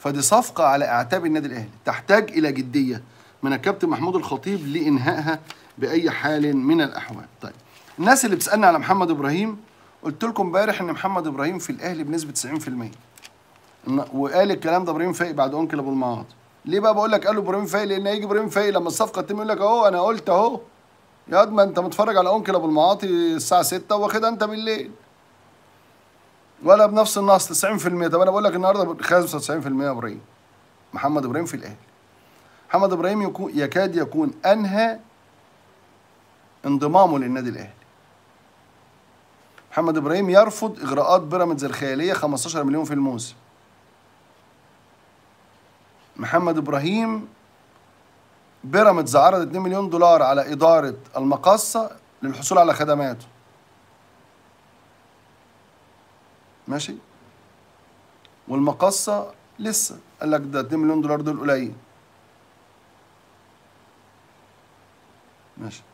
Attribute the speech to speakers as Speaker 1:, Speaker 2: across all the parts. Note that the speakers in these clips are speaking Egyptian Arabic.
Speaker 1: فدي صفقه على اعتاب النادي الاهلي تحتاج الى جديه من الكابتن محمود الخطيب لانهائها باي حال من الاحوال طيب الناس اللي بتسالني على محمد ابراهيم قلت لكم امبارح ان محمد ابراهيم في الاهلي بنسبه 90% إن- وقال الكلام ده ابراهيم فايق بعد انكل ابو المعاطي ليه بقى بقول لك قالوا ابراهيم فايق لان هيجي ابراهيم فايق لما الصفقه تتم يقول لك اهو انا قلت اهو يا واد ما انت متفرج على انكل ابو المعاطي الساعه 6 واخدها انت بالليل ولا بنفس النص 90% طب انا بقول لك النهارده 95% يا ابراهيم محمد ابراهيم في الاهلي محمد ابراهيم يكون يكاد يكون انهى انضمامه للنادي الاهلي محمد ابراهيم يرفض اغراءات بيراميدز الخياليه 15 مليون في الموسم محمد ابراهيم بيراميدز عرض 2 مليون دولار على اداره المقصه للحصول على خدماته ماشي والمقصه لسه قال لك ده 2 مليون دولار دول قليل ماشي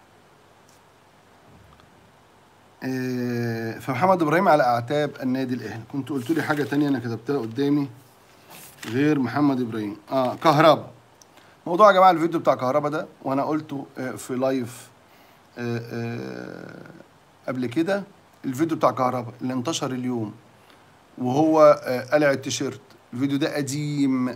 Speaker 1: إيه، فمحمد ابراهيم على اعتاب النادي الاهلي كنت قلت لي حاجه تانية انا كتبتها قدامي غير محمد ابراهيم اه كهربا موضوع يا جماعه الفيديو بتاع كهربا ده وانا قلته آه، في لايف آه، آه، قبل كده الفيديو بتاع كهربا اللي انتشر اليوم وهو آه، قلع التيشيرت الفيديو ده قديم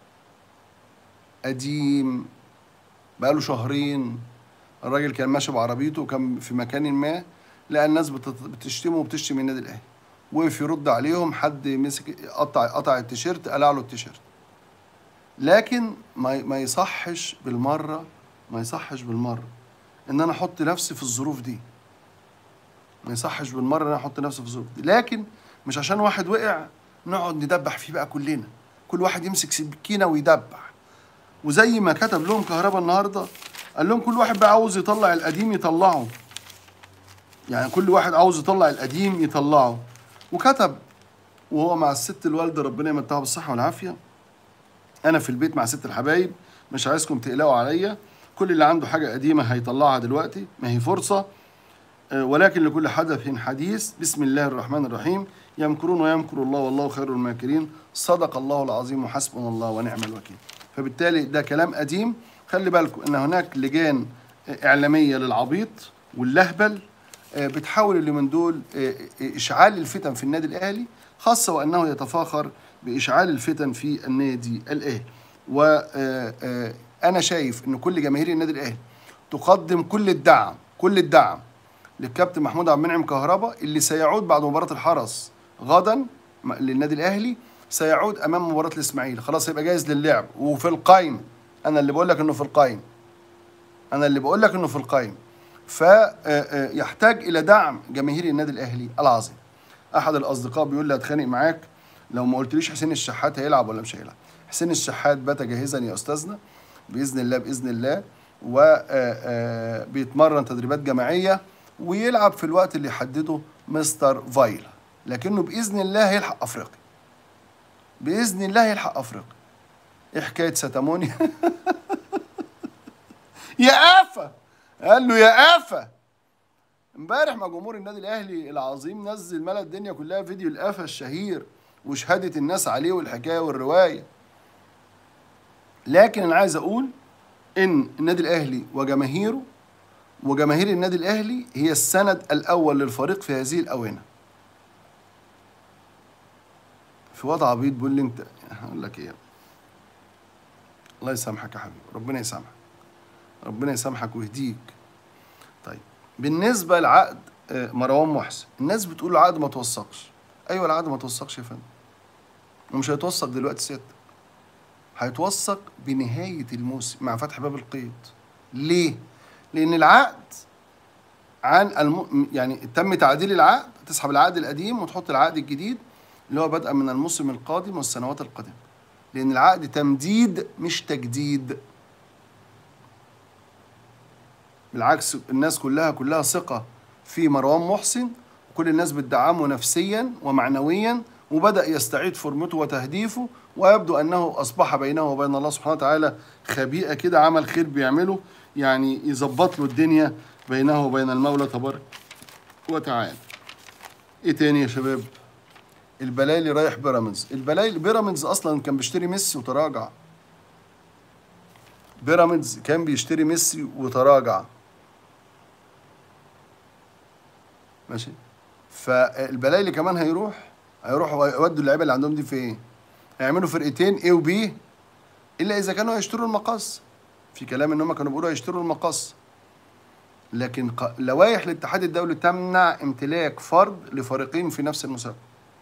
Speaker 1: قديم بقاله شهرين الراجل كان ماشي بعربيته وكان في مكان ما لقى الناس بتت- بتشتمه وبتشتم النادي الاهلي وقف يرد عليهم حد مسك قطع قطع التيشيرت قلع له التيشيرت لكن ما ما يصحش بالمره ما يصحش بالمره ان انا احط نفسي في الظروف دي ما يصحش بالمره ان انا احط نفسي في الظروف دي لكن مش عشان واحد وقع نقعد ندبح فيه بقى كلنا كل واحد يمسك سكينه ويدبح وزي ما كتب لهم كهربا النهارده قال لهم كل واحد بقى عاوز يطلع القديم يطلعه يعني كل واحد عاوز يطلع القديم يطلعه وكتب وهو مع الست الوالده ربنا يمتعها بالصحه والعافيه انا في البيت مع ست الحبايب مش عايزكم تقلقوا عليا كل اللي عنده حاجه قديمه هيطلعها دلوقتي ما هي فرصه آه، ولكن لكل حدث حديث بسم الله الرحمن الرحيم يمكرون ويمكر الله والله خير الماكرين صدق الله العظيم وحسبنا الله ونعم الوكيل فبالتالي ده كلام قديم خلي بالكم ان هناك لجان آه، اعلاميه للعبيط واللهبل آه، بتحاول اليومين دول آه، آه، اشعال الفتن في النادي الاهلي خاصه وانه يتفاخر باشعال الفتن في النادي الاهلي وانا شايف ان كل جماهير النادي الاهلي تقدم كل الدعم كل الدعم للكابتن محمود عبد المنعم كهربا اللي سيعود بعد مباراه الحرس غدا م- للنادي الاهلي سيعود امام مباراه الاسماعيلي خلاص هيبقى جاهز للعب وفي القايمه انا اللي بقول لك انه في القايمه انا اللي بقول لك انه في القايمه فيحتاج الى دعم جماهير النادي الاهلي العظيم احد الاصدقاء بيقول لي هتخانق معاك لو ما قلتليش حسين الشحات هيلعب ولا مش هيلعب حسين الشحات بات جاهزا يا استاذنا باذن الله باذن الله وبيتمرن تدريبات جماعيه ويلعب في الوقت اللي يحدده مستر فايلا لكنه باذن الله هيلحق افريقيا باذن الله هيلحق افريقيا ايه حكايه ستاموني يا آفة قال له يا آفة امبارح مع جمهور النادي الاهلي العظيم نزل ملا الدنيا كلها فيديو الآفة الشهير وشهادة الناس عليه والحكاية والرواية لكن انا عايز اقول ان النادي الاهلي وجماهيره وجماهير النادي الاهلي هي السند الاول للفريق في هذه الاونه في وضع عبيط بيقول لي انت هقول لك ايه الله يسامحك يا حبيبي ربنا يسامحك ربنا يسامحك ويهديك طيب بالنسبه لعقد آه، مروان محسن الناس بتقول العقد ما توثقش ايوه العقد ما توثقش يا فندم ومش هيتوثق دلوقتي سيادتك هيتوثق بنهايه الموسم مع فتح باب القيد ليه لان العقد عن الم... يعني تم تعديل العقد تسحب العقد القديم وتحط العقد الجديد اللي هو بدءا من الموسم القادم والسنوات القادمه لان العقد تمديد مش تجديد بالعكس الناس كلها كلها ثقة في مروان محسن وكل الناس بتدعمه نفسيا ومعنويا وبدأ يستعيد فورمته وتهديفه ويبدو أنه أصبح بينه وبين الله سبحانه وتعالى خبيئة كده عمل خير بيعمله يعني يظبط له الدنيا بينه وبين المولى تبارك وتعالى ايه تاني يا شباب البلايلي رايح بيراميدز البلايلي بيراميدز اصلا كان بيشتري ميسي وتراجع بيراميدز كان بيشتري ميسي وتراجع ماشي فالبلايلي كمان هيروح هيروحوا يودوا اللعيبه اللي عندهم دي فين هيعملوا فرقتين A و B الا اذا كانوا هيشتروا المقص في كلام ان هم كانوا بيقولوا هيشتروا المقص لكن ق- لوائح الاتحاد الدولي تمنع امتلاك فرد لفريقين في نفس المسابقه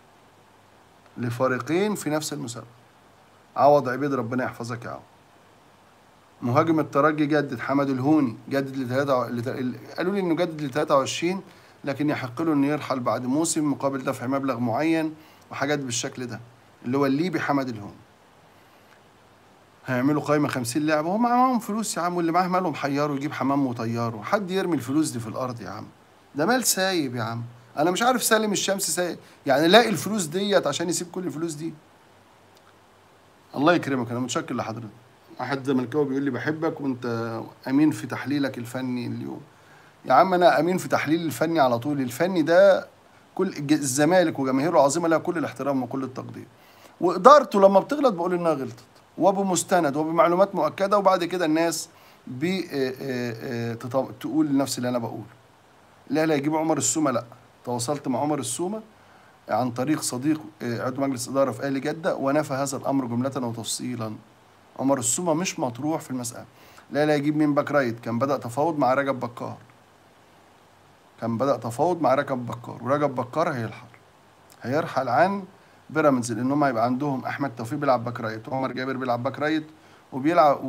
Speaker 1: لفريقين في نفس المسابقه عوض عبيد ربنا يحفظك يا عوض مهاجم الترجي جدد حمد الهوني جدد ل 3 قالوا لي انه جدد ل 23 لكن يحق له انه يرحل بعد موسم مقابل دفع مبلغ معين وحاجات بالشكل ده اللي هو الليبي حمد الهوني هيعملوا قايمة 50 لاعب وهم معاهم فلوس يا عم واللي معاه ماله محيره يجيب حمام وطياره حد يرمي الفلوس دي في الأرض يا عم ده مال سايب يا عم أنا مش عارف سالم الشمس سايب يعني لاقي الفلوس ديت عشان يسيب كل الفلوس دي الله يكرمك أنا متشكر لحضرتك واحد زملكاوي بيقول لي بحبك وأنت أمين في تحليلك الفني اليوم يا عم أنا أمين في تحليل الفني على طول الفني ده كل الج- الزمالك وجماهيره العظيمة لها كل الاحترام وكل التقدير وإدارته لما بتغلط بقول إنها غلطت وبمستند وبمعلومات مؤكده وبعد كده الناس بي آه، آه، آه، تط- تقول نفس اللي انا بقوله لا لا يجيب عمر السومه لا تواصلت مع عمر السومه عن طريق صديق آه، عضو مجلس اداره في اهلي جده ونفى هذا الامر جمله وتفصيلا عمر السومه مش مطروح في المساله لا لا يجيب مين باك رايت كان بدا تفاوض مع رجب بكار كان بدا تفاوض مع رجب بكار ورجب بكار هيرحل هيرحل عن بيراميدز لان هم هيبقى عندهم احمد توفيق بيلعب باك رايت وعمر جابر بيلعب باك رايت وبيلعب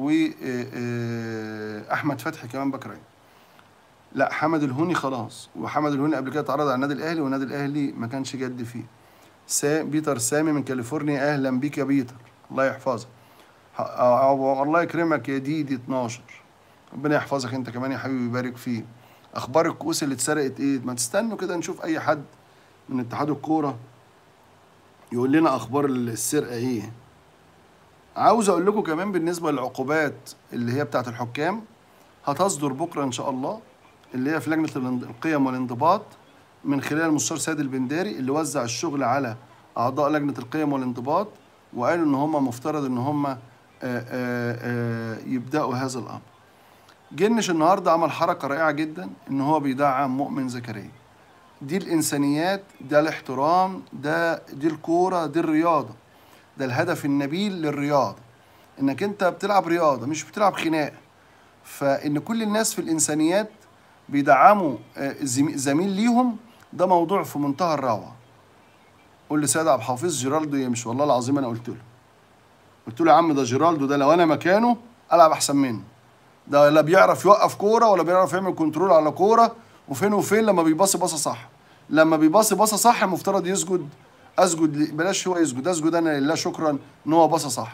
Speaker 1: واحمد فتحي كمان باك رايت لا حمد الهوني خلاص وحمد الهوني قبل كده اتعرض على النادي الاهلي والنادي الاهلي ما كانش جد فيه سا بيتر سامي من كاليفورنيا اهلا بيك يا بيتر الله يحفظك ح- آه، الله يكرمك يا ديدي 12 ربنا يحفظك انت كمان يا حبيبي ويبارك فيه اخبار الكؤوس اللي اتسرقت ايه ما تستنوا كده نشوف اي حد من اتحاد الكوره يقول لنا اخبار السرقه ايه عاوز اقول لكم كمان بالنسبه للعقوبات اللي هي بتاعه الحكام هتصدر بكره ان شاء الله اللي هي في لجنه الانض- القيم والانضباط من خلال المستشار سيد البنداري اللي وزع الشغل على اعضاء لجنه القيم والانضباط وقالوا ان هم مفترض ان هم آه، آه، آه، يبداوا هذا الامر جنش النهارده عمل حركه رائعه جدا ان هو بيدعم مؤمن زكريا دي الانسانيات ده الاحترام ده دي الكوره دي الرياضه ده الهدف النبيل للرياضه انك انت بتلعب رياضه مش بتلعب خناق فان كل الناس في الانسانيات بيدعموا آه، زمي- زميل ليهم ده موضوع في منتهى الروعه قول لسيد عبد الحفيظ جيرالدو يمشي والله العظيم انا قلت له قلت له يا عم ده جيرالدو ده لو انا مكانه العب احسن منه ده لا بيعرف يوقف كوره ولا بيعرف يعمل كنترول على كوره وفين وفين لما بيباصي باصه صح لما بيباصي باصه صح المفترض يسجد اسجد ل- بلاش هو يسجد اسجد انا لله شكرا ان هو باصه صح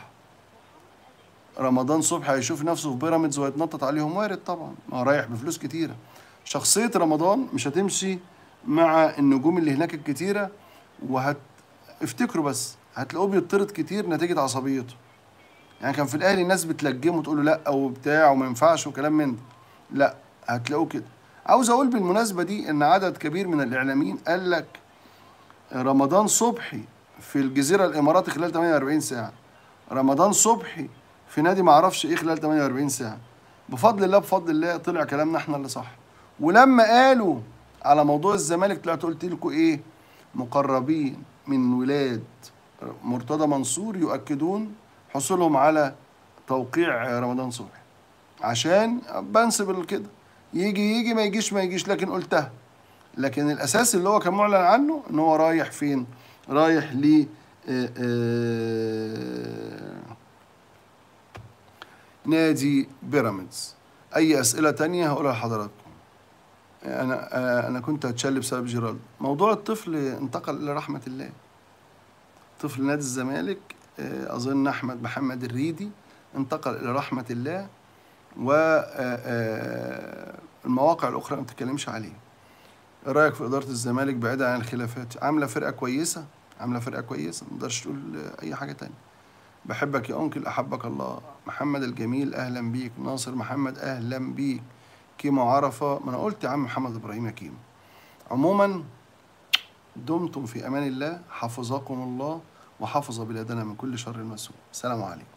Speaker 1: رمضان صبحي هيشوف نفسه في بيراميدز ويتنطط عليهم وارد طبعا ما هو رايح بفلوس كتيره شخصيه رمضان مش هتمشي مع النجوم اللي هناك الكتيره وهت افتكروا بس هتلاقوه بيطرد كتير نتيجه عصبيته يعني كان في الاهلي الناس بتلجمه وتقول له لا وبتاع وما ينفعش وكلام من ده لا هتلاقوه كده عاوز اقول بالمناسبه دي ان عدد كبير من الاعلاميين قال لك رمضان صبحي في الجزيره الاماراتي خلال 48 ساعه رمضان صبحي في نادي ما اعرفش ايه خلال 48 ساعه بفضل الله بفضل الله طلع كلامنا احنا اللي صح ولما قالوا على موضوع الزمالك طلعت قلت لكم ايه مقربين من ولاد مرتضى منصور يؤكدون حصولهم على توقيع رمضان صبحي عشان بنسب كده يجي يجي ما يجيش ما يجيش لكن قلتها لكن الاساس اللي هو كان معلن عنه ان هو رايح فين رايح ل آه، آه، نادي بيراميدز اي اسئله تانية هقولها لحضراتكم انا آه، انا كنت هتشل بسبب جيرالدو موضوع الطفل انتقل الى رحمه الله طفل نادي الزمالك آه، اظن احمد محمد الريدي انتقل الى رحمه الله والمواقع الاخرى ما بتتكلمش عليه ايه رايك في اداره الزمالك بعيدا عن الخلافات عامله فرقه كويسه عامله فرقه كويسه ما تقدرش تقول اي حاجه تانية بحبك يا انكل احبك الله محمد الجميل اهلا بيك ناصر محمد اهلا بيك كيمو عرفه ما انا قلت يا عم محمد ابراهيم يا كيمو عموما دمتم في امان الله حفظكم الله وحفظ بلادنا من كل شر وسوء السلام عليكم